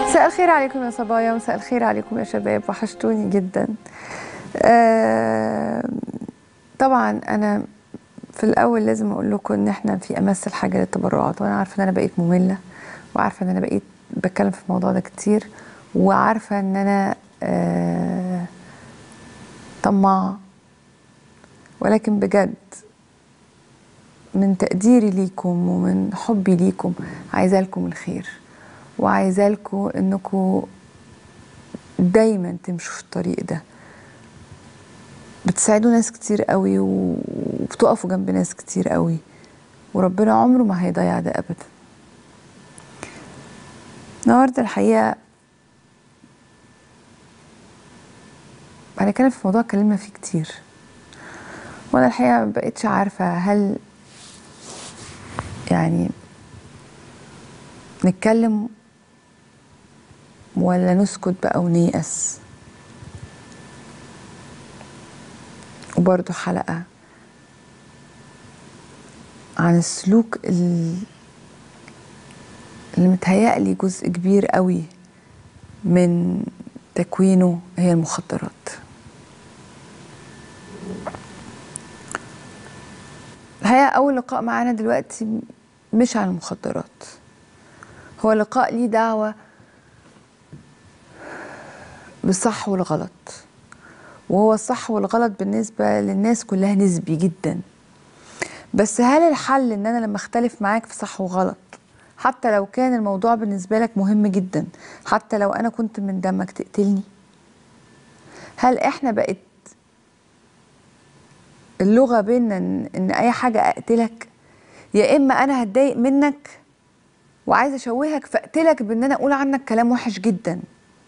مساء الخير عليكم يا صبايا مساء الخير عليكم يا شباب وحشتوني جدا آه طبعا انا في الاول لازم اقول لكم ان احنا في امس الحاجه للتبرعات وانا عارفه ان انا بقيت ممله وعارفه ان انا بقيت بتكلم في الموضوع ده كتير وعارفه ان انا آه طماعه ولكن بجد من تقديري ليكم ومن حبي ليكم عايزه لكم الخير وعايزه لكم انكم دايما تمشوا في الطريق ده بتساعدوا ناس كتير قوي وبتقفوا جنب ناس كتير قوي وربنا عمره ما هيضيع ده ابدا النهارده الحقيقه هنتكلم في موضوع اتكلمنا فيه كتير وانا الحقيقه ما بقتش عارفه هل يعني نتكلم ولا نسكت بقى ونيأس وبرضه حلقة عن السلوك اللي متهيألي جزء كبير قوي من تكوينه هي المخدرات الحقيقة أول لقاء معانا دلوقتي مش عن المخدرات هو لقاء ليه دعوة بالصح والغلط وهو الصح والغلط بالنسبة للناس كلها نسبي جدا بس هل الحل ان انا لما اختلف معاك في صح وغلط حتى لو كان الموضوع بالنسبة لك مهم جدا حتى لو انا كنت من دمك تقتلني هل احنا بقت اللغة بينا ان, إن اي حاجة اقتلك يا اما انا هتضايق منك وعايزه اشوهك فاقتلك بان انا اقول عنك كلام وحش جدا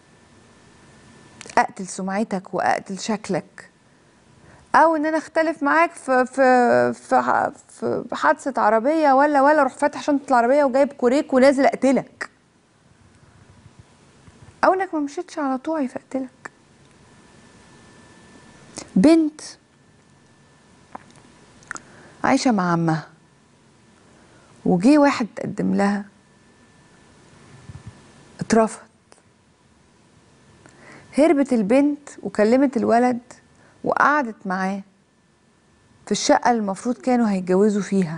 اقتل سمعتك واقتل شكلك او ان انا اختلف معاك في في في, في حادثه عربيه ولا ولا اروح فاتح شنطه العربيه وجايب كوريك ونازل اقتلك او انك ما مشيتش على طوعي فاقتلك بنت عايشه مع عمها وجي واحد تقدم لها اترفض هربت البنت وكلمت الولد وقعدت معاه في الشقة اللي المفروض كانوا هيتجوزوا فيها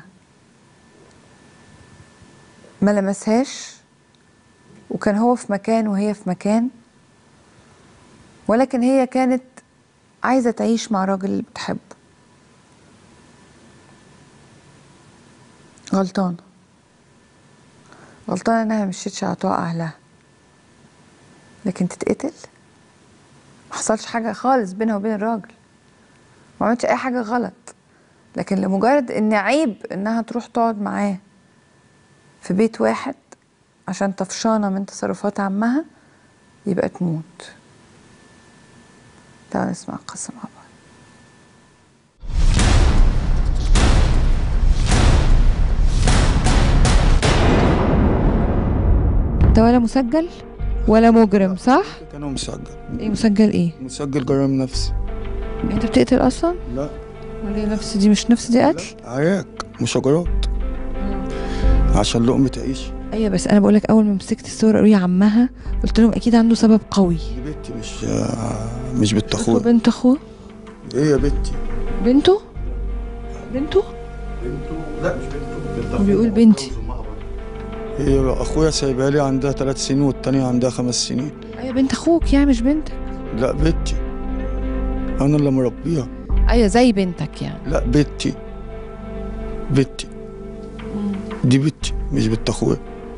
ما لمسهاش وكان هو في مكان وهي في مكان ولكن هي كانت عايزة تعيش مع الراجل اللي بتحبه غلطانة غلطانة انها مشيتش على طوع اهلها لكن تتقتل ما حصلش حاجة خالص بينها وبين الراجل ما عملتش اي حاجة غلط لكن لمجرد ان عيب انها تروح تقعد معاه في بيت واحد عشان طفشانة من تصرفات عمها يبقى تموت تعالوا نسمع القصة مع بعض ده ولا مسجل ولا مجرم صح؟ كانوا مسجل ايه مسجل ايه؟ مسجل جرائم نفسي انت بتقتل اصلا؟ لا ولا هي نفس دي مش نفس دي قتل؟ لا عياك مشاجرات عشان لقمة عيش ايوه بس انا بقولك اول ما مسكت الصور قالوا لي عمها قلت لهم اكيد عنده سبب قوي دي بنتي مش آه، مش بنت اخوه اخويا بنت اخوه ايه يا بنتي بنته بنته بنته لا مش بنته هو بيقول بنتي هي اخويا سايبها لي عندها ثلاث سنين والتانية عندها خمس سنين ايوه بنت اخوك يعني مش بنتك لا بنتي انا اللي مربيها ايوه زي بنتك يعني لا بنتي بنتي دي بنتي مش بنت اخويا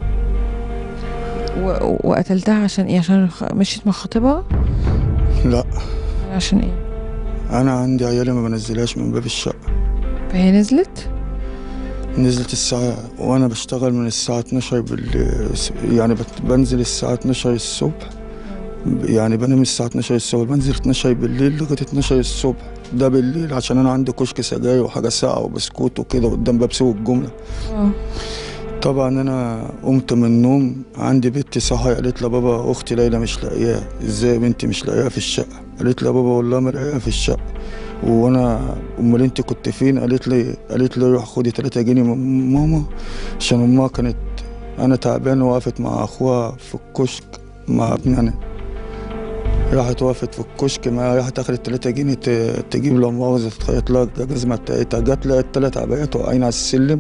و... وقتلتها عشان ايه عشان خ- مشيت مع خطيبها لا عشان ايه انا عندي عيالي ما بنزلهاش من باب الشقة فهي نزلت نزلت الساعة وأنا بشتغل من الساعة 12 بالليل يعني بت- بنزل الساعة 12 الصبح يعني بنام الساعة 12 الصبح بنزل 12 بالليل لغاية 12 الصبح ده بالليل عشان أنا عندي كشك سجاير وحاجة ساقعة وبسكوت وكده قدام باب سوق الجملة اه طبعا أنا قمت من النوم عندي بنتي صحي قالت لي بابا أختي ليلى مش لاقياها إزاي يا بنتي مش لاقياها في الشقة قالت لي يا بابا والله ما لاقياها في الشقة وانا امال انت كنت فين قالت لي قالت لي روح خدي 3 جنيه من ماما عشان امها كانت انا تعبان وقفت مع اخوها في الكشك مع ابني انا راحت وقفت في الكشك معايا راحت اخدت 3 جنيه ت- تجيب له مؤاخذة تخيط لها الجزمة بتاعتها جت لقت تلات عبايات واقعين على السلم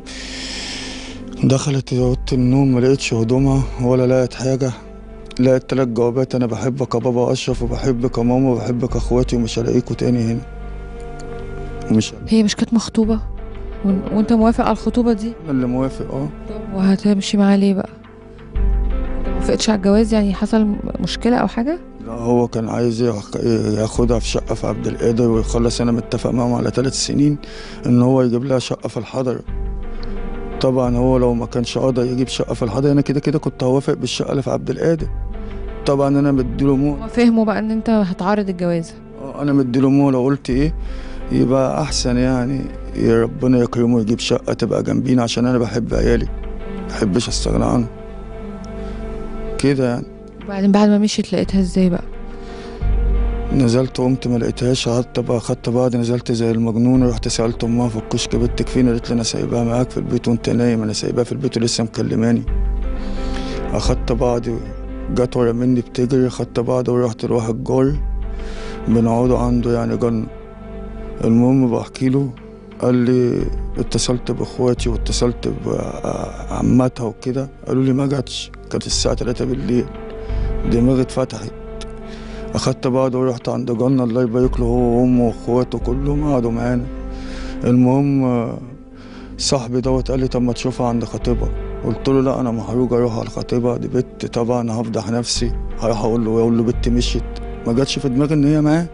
دخلت اوضه النوم ما لقيتش هدومها ولا لقيت حاجه لقيت تلات جوابات انا بحبك يا بابا اشرف وبحبك يا ماما وبحبك يا اخواتي ومش هلاقيكوا تاني هنا ومش هي مش كانت مخطوبه وإن- وانت موافق على الخطوبه دي انا اللي موافق اه طب وهتمشي معاه ليه بقى انت موافقتش على الجواز يعني حصل مشكله او حاجه لا هو كان عايز ياخ- ياخدها في شقه في عبد القادر ويخلص انا متفق معاهم على ثلاث سنين ان هو يجيب لها شقه في الحضر طبعا هو لو ما كانش قادر يجيب شقه في الحضر انا كده كده كنت هوافق بالشقه اللي في عبد القادر طبعا انا مديله مو هما فهموا بقى ان انت هتعارض الجواز آه، انا مديله مو لو قلت ايه يبقى احسن يعني يا ربنا يكرمه يجيب شقه تبقى جنبينا عشان انا بحب عيالي محبش استغنى عنه كده يعني وبعدين بعد ما مشيت لقيتها ازاي بقى نزلت قمت ما لقيتهاش قعدت بقى خدت بعض نزلت زي المجنون رحت سالت امها في الكشك بنتك فين قالت لي انا سايباها معاك في البيت وانت نايم انا سايباها في البيت ولسه مكلماني اخدت بعضي جت ورا مني بتجري خدت بعضي ورحت لواحد جار بنقعدوا عنده يعني جنة المهم بحكي له قال لي اتصلت باخواتي واتصلت بعمتها وكده قالوا لي ما جاتش كانت الساعة 3 بالليل دماغي اتفتحت اخدت بعض ورحت عند جنة الله يبارك له هو وامه واخواته كلهم قعدوا معانا المهم آه، صاحبي دوت قال لي طب ما تشوفها عند خطيبها قلت له لا انا محروج اروح على الخطيبه دي بنت طبعا هفضح نفسي هروح اقول له اقول له بنت مشيت ما جاتش في دماغي ان هي معاه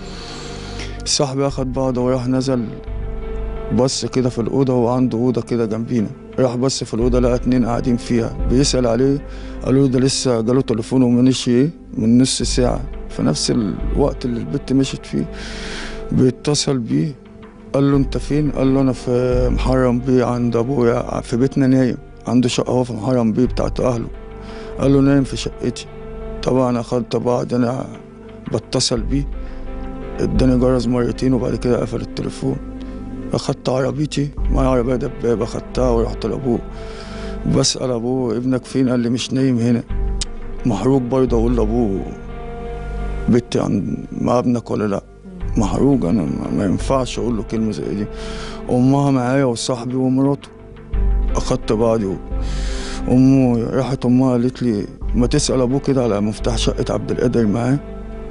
صاحبي اخد بعضه وراح نزل بص كده في الاوضه هو عنده اوضه كده جنبينا راح بص في الاوضه لقى اتنين قاعدين فيها بيسال عليه قالوا له ده لسه جاله تليفون ومنش ايه من نص ساعه في نفس الوقت اللي البت مشيت فيه بيتصل بيه قال له انت فين قال له انا في محرم بيه عند ابويا في بيتنا نايم عنده شقه هو في محرم بيه بتاعت اهله قال له نايم في شقتي طبعا اخدت بعض انا بتصل بيه اداني جرس مرتين وبعد كده قفل التليفون اخدت عربيتي معايا عربيه دبابه اخدتها ورحت لابوه بسال ابوه ابنك فين قال لي مش نايم هنا محروق برضه اقول لابوه بنتي عن مع ابنك ولا لا محروق انا ما- ما ينفعش اقول له كلمه زي دي امها معايا وصاحبي ومراته اخدت بعضي و- امه راحت امها قالت لي ما تسال ابوه كده على مفتاح شقه عبد القادر معاه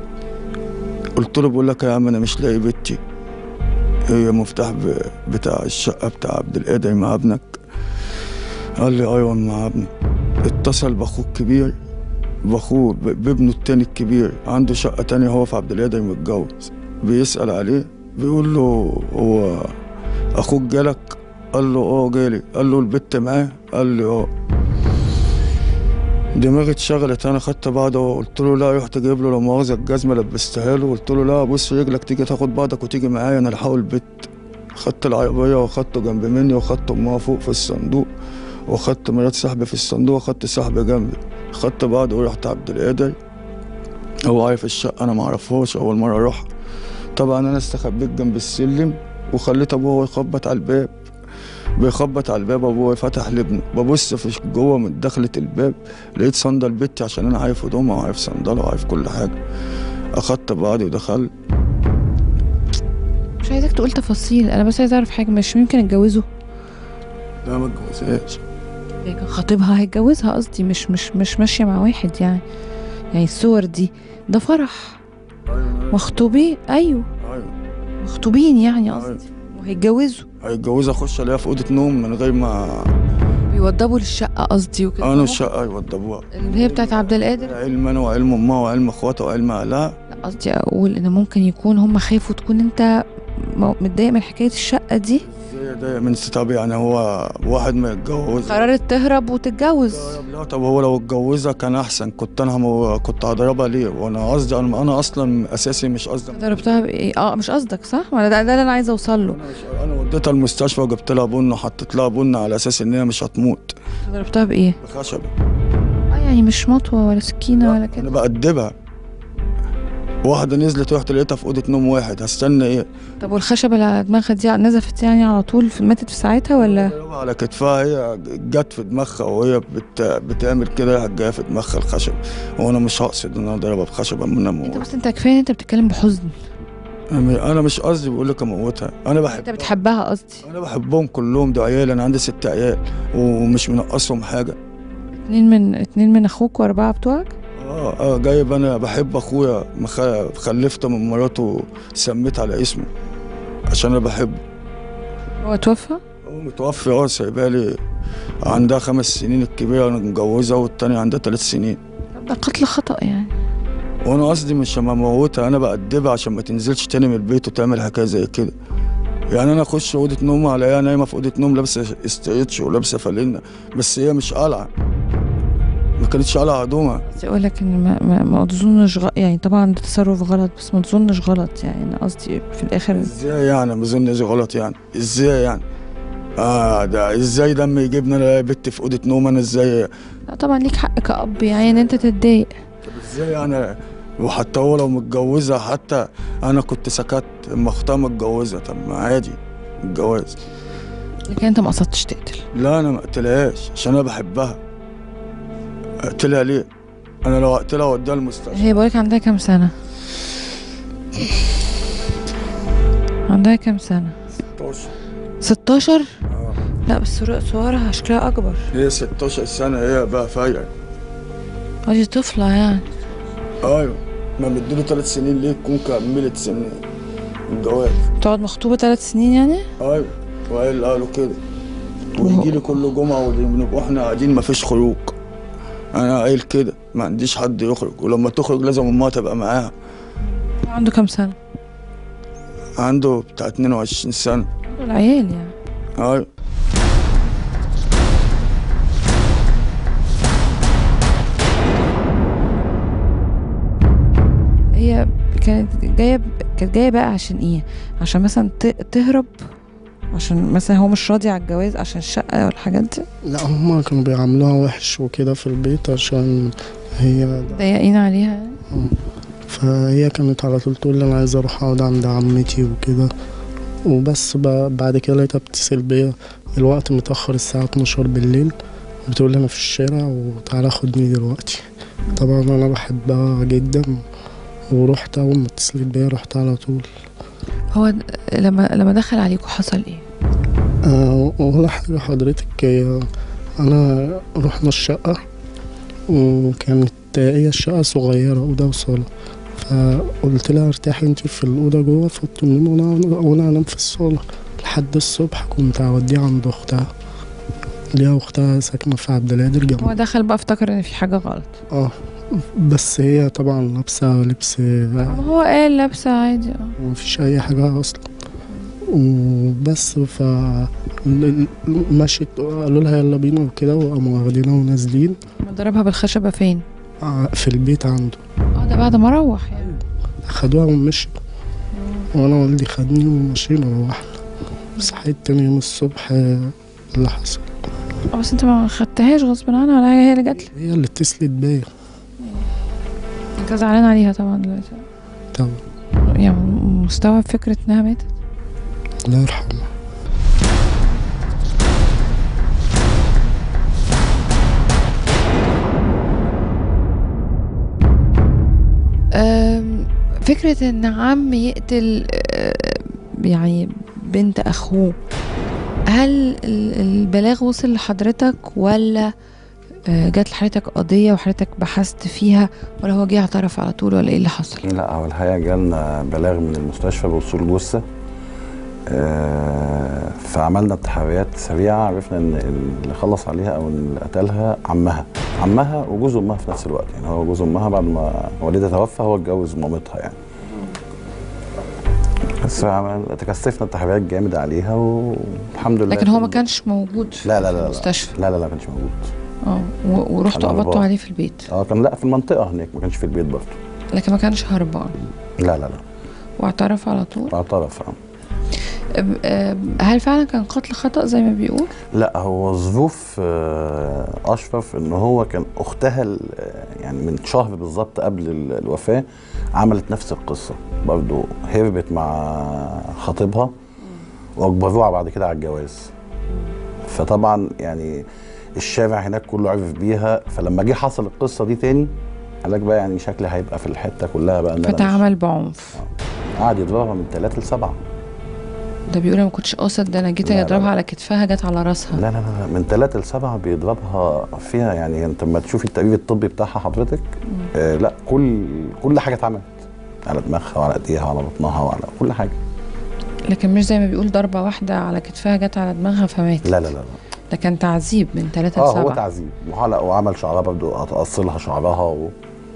قلت له بقول لك يا عم انا مش لاقي بنتي هي مفتاح ب- بتاع الشقه بتاع عبد القادر مع ابنك قال لي ايوه مع ابني اتصل باخوه الكبير باخوه ب- بابنه التاني الكبير عنده شقه تانية هو في عبد القادر متجوز بيسال عليه بيقول له هو اخوك جالك قال له اه جالي قال له البت معاه قال لي اه دماغي اتشغلت انا خدت بعضه وقلت له لا رحت جايب له لا مؤاخذه الجزمه لبستها له قلت له لا بص رجلك تيجي تاخد بعضك وتيجي معايا انا الحقه البيت خدت العربيه واخدته جنب مني واخدت امها فوق في الصندوق واخدت مرات صاحبي في الصندوق واخدت صاحبي جنبي خدت بعض ورحت عبد القادر هو عارف الشقه انا معرفهاش اول مره اروح طبعا انا استخبيت جنب السلم وخليت ابوه هو يخبط على الباب بيخبط على الباب ابوه فتح لابنه ببص في جوه من دخلة الباب لقيت صندل بنتي عشان انا عارف هدومها وعارف صندلها وعارف كل حاجه اخدت بعضي ودخلت مش عايزاك تقول تفاصيل انا بس عايزه اعرف حاجه مش ممكن اتجوزه لا ما اتجوزهاش هي كان خطيبها هيتجوزها قصدي مش مش مش ماشيه مع واحد يعني يعني الصور دي ده فرح مخطوبين ايوه ايوه مخطوبين يعني أيوة. قصدي وهيتجوزوا هيتجوزها اخش الاقيها في اوضه نوم من غير ما بيوضبوا للشقه قصدي وكده انا الشقه يوضبوها اللي هي بتاعت عبد القادر علم انا وعلم امها وعلم اخواتها وعلم اهلها لا قصدي اقول ان ممكن يكون هم خافوا تكون انت م- متضايق من حكايه الشقه دي ازاي ده من طب يعني هو واحد ما يتجوز قررت تهرب وتتجوز لا طب هو لو اتجوزها كان احسن كنت انا هم... كنت هضربها ليه وانا قصدي انا انا اصلا اساسي مش قصدي ضربتها بايه اه مش قصدك صح ما أنا ده, ده اللي انا عايزه اوصل له انا مش- انا وديتها المستشفى وجبت لها بن وحطيت لها بن على اساس ان هي مش هتموت ضربتها بايه بخشبه اه يعني مش مطوه ولا سكينه ولا انا كده بأدبها واحده نزلت رحت لقيتها في اوضه نوم واحد هستنى ايه طب والخشبه اللي على دماغها دي نزفت يعني على طول في- ماتت في ساعتها ولا ضربها على كتفها هي جت في دماغها وهي بت... بتعمل كده راحت جايه في دماغها الخشب وانا مش هقصد ان انا اضربها بخشبه من انت اموت بس انت كفايه ان انت بتتكلم بحزن انا مش قصدي بقول لك اموتها انا بحب انت بتحبها قصدي انا بحبهم كلهم ده عيال انا عندي ست عيال ومش منقصهم حاجه اتنين من اتنين من اخوك واربعه بتوعك اه اه جايب انا بحب اخويا مخ- خلفت من مراته سميت على اسمه عشان انا بحبه هو توفى هو متوفي اه سايبها لي عندها خمس سنين الكبيره انا مجوزها والتانية عندها ثلاث سنين طب ده قتل خطا يعني وانا قصدي مش هموتها انا بأدبها عشان ما تنزلش تاني من البيت وتعمل حكايه زي كده يعني انا اخش اوضه نوم الاقيها نايمه في اوضه نوم لابسه استريتش ولابسه فانلة بس هي مش قلعه ما كانتش قلعه هدومها بس اقول لك ان ما, ما, ما تظنش غ... يعني طبعا ده تصرف غلط بس ما تظنش غلط يعني انا قصدي في الاخر ازاي يعني ما اظنش غلط يعني ازاي يعني اه ده ازاي دم يجيبني انا الاقي بنت في اوضه نوم انا ازاي لا طبعا ليك حق كأب يعني ان انت تتضايق طب ازاي يعني وحتى هو لو متجوزة حتى أنا كنت سكت أما أختها متجوزة طب ما عادي الجواز لكن انت ما قصدتش تقتل لا أنا ما أقتلهاش عشان أنا بحبها أقتلها ليه؟ أنا لو أقتلها وأوديها المستشفى هي بقولك عندها كام سنة عندها كام سنة 16 16 آه. لا بس صور- صورها شكلها اكبر هي 16 سنة هي بقى فايقة دي طفلة يعني أيوة ما مديله ثلاث سنين ليه تكون كملت سن الجواز تقعد مخطوبة ثلاث سنين يعني أيوة وقال قالوا كده ويجي لي كل جمعة ونبقى احنا قاعدين ما فيش خروج أنا قايل كده ما عنديش حد يخرج ولما تخرج لازم أمها تبقى معاها عنده كام سنة عنده بتاع 22 سنة العيال يعني أيوة هي كانت جاية كانت جاية بقى عشان ايه عشان مثلا ت- تهرب عشان مثلا هو مش راضي على الجواز عشان الشقة والحاجات دي لا هما كانوا بيعاملوها وحش وكده في البيت عشان هي ضايقين عليها يعني فهي كانت على طول تقول لي انا عايزه اروح اقعد عند عمتي وكده وبس ب- بعد كده لقيتها بتتصل بيا الوقت متأخر الساعة 12 بالليل بتقول لي انا في الشارع وتعالى خدني دلوقتي طبعا انا بحبها جدا ورحت اول ما اتصلت بيا رحت على طول هو د- لما لما دخل عليكوا حصل ايه آه، ولا حاجة حضرتك هي أنا رحنا الشقة وكانت هي الشقة صغيرة أوضة وصالة فقلت لها ارتاحي انتي في الأوضة جوه في أوضة النوم وأنا وأنا أنام في الصالة لحد الصبح كنت هوديها عند أختها ليها أختها ساكنة في عبد القادر هو جنب دخل بقى افتكر ان في حاجة غلط اه بس هي طبعا لابسة لبس ما هو قال لابسة عادي اه ومفيش اي حاجه اصلا وبس ف ل- مشيت قالوا لها يلا بينا وكده وقاموا واخدينها ونازلين ضربها بالخشبة فين ع- في البيت عنده اه ده بعد ما روح يعني خدوها ومشي وانا والدي خدني ومشينا روحنا صحيت تاني يوم الصبح آه، اللي حصل اه بس انت ما خدتهاش غصب عنها ولا هي اللي جات لك هي اللي اتصلت بيا انت زعلان عليها طبعا دلوقتي طبعا يعني مستوعب فكرة انها ماتت الله يرحمها أم، فكرة ان عم يقتل أه، يعني بنت اخوه هل ال- البلاغ وصل لحضرتك ولا أه، جات لحضرتك قضية وحضرتك بحثت فيها ولا هو جه اعترف على طول ولا ايه اللي حصل؟ لا هو الحقيقه جالنا بلاغ من المستشفى بوصول جثه آه، فعملنا تحريات سريعه عرفنا ان اللي خلص عليها او اللي قتلها عمها عمها وجوز امها في نفس الوقت يعني هو جوز امها بعد ما والدها توفى هو اتجوز مامتها يعني بس عمل تكثفنا التحريات جامد عليها والحمد لله لكن هو ما كانش موجود في لا لا لا لا المستشفى لا لا لا ما كانش موجود اه و- ورحتوا كان قبضتوا هربان. عليه في البيت اه كان لا في المنطقه هناك ما كانش في البيت برضه لكن ما كانش هربان لا لا لا واعترف على طول اعترف اه أم- أم، هل فعلا كان قتل خطأ زي ما بيقول؟ لا هو ظروف آه، اشرف ان هو كان اختها ال- يعني من شهر بالظبط قبل ال- الوفاه عملت نفس القصه برضه هربت مع خطيبها واجبروها بعد كده على الجواز فطبعا يعني الشارع هناك كله عرف بيها فلما جه حصل القصه دي تاني قال لك بقى يعني شكلي هيبقى في الحته كلها بقى ان انا مش- فتعامل بعنف قعد يضربها من ثلاثه لسبعه ده بيقول انا ما كنتش قاصد ده انا جيت لا، لا، اضربها لا. على كتفها جت على راسها لا لا لا لا، من ثلاثة لسبعة بيضربها فيها يعني انت لما تشوفي التقرير الطبي بتاعها حضرتك آه لا كل كل حاجة اتعملت على دماغها وعلى ايديها وعلى بطنها وعلى كل حاجة لكن مش زي ما بيقول ضربه واحده على كتفها جت على دماغها فماتت لا لا لا لا ده كان تعذيب من ثلاثة اه هو لسبعة تعذيب وحلق وعمل شعرها برضه قص لها شعرها و...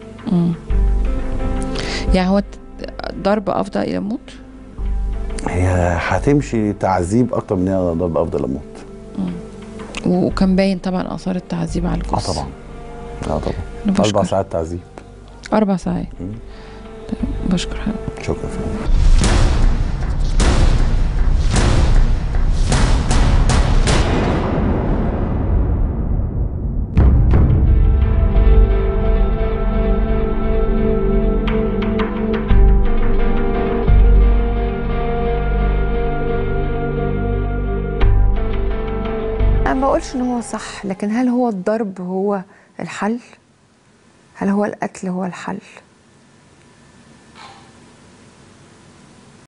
يعني هو ضرب افضل الى موت هي هتمشي تعذيب اكتر من هي ضرب افضل اموت وكان باين طبعا اثار التعذيب على اه الجثه طبعا اه طبعا أنا اربع بشكر ساعات تعذيب اربع ساعات مم. طيب، بشكر حضرتك شكرا فندم انا ما بقولش ان هو صح لكن هل هو الضرب هو الحل هل هو القتل هو الحل